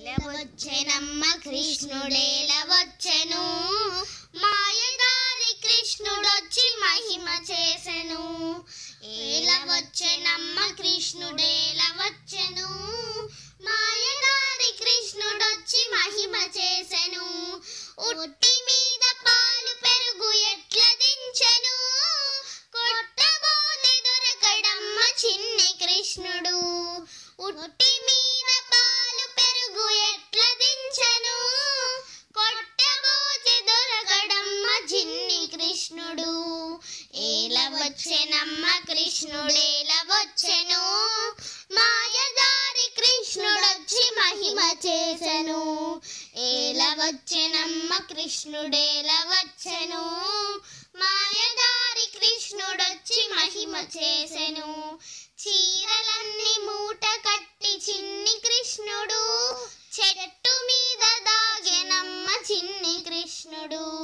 వచ్చెనమ్మ కృష్ణుడేల వచ్చెను మాయదారి కృష్ణుడొచ్చి మహిమ చేసెను ఏల వచ్చెనమ్మ కృష్ణుడేల వచ్చెను మాయదారి కృష్ణుడొచ్చి మహిమ చేసెను ఉట్టి మీద పాలు పెరుగు ఎట్ల దించెను కొట్టబోతే దొరకడమ్మ చిన్ని కృష్ణుడు ఉట్టి మీద పాలు పెరుగు ఎట్ల దించెను కొట్టబోతే దొరకడమ్మ చిన్ని కృష్ణుడు ఏల వచ్చెనమ్మ కృష్ణుడేల వచ్చెను మాయదారి కృష్ణుడొచ్చి మహిమ చేసెను ఏల వచ్చెనమ్మ కృష్ణుడేల వచ్చెను మాయదారి కృష్ణుడొచ్చి మహిమ చేసెను చీరలన్నీ మూట కట్టి చిన్ని కృష్ణుడు చెట్టు మీద దాగెనమ్మ చిన్ని కృష్ణుడు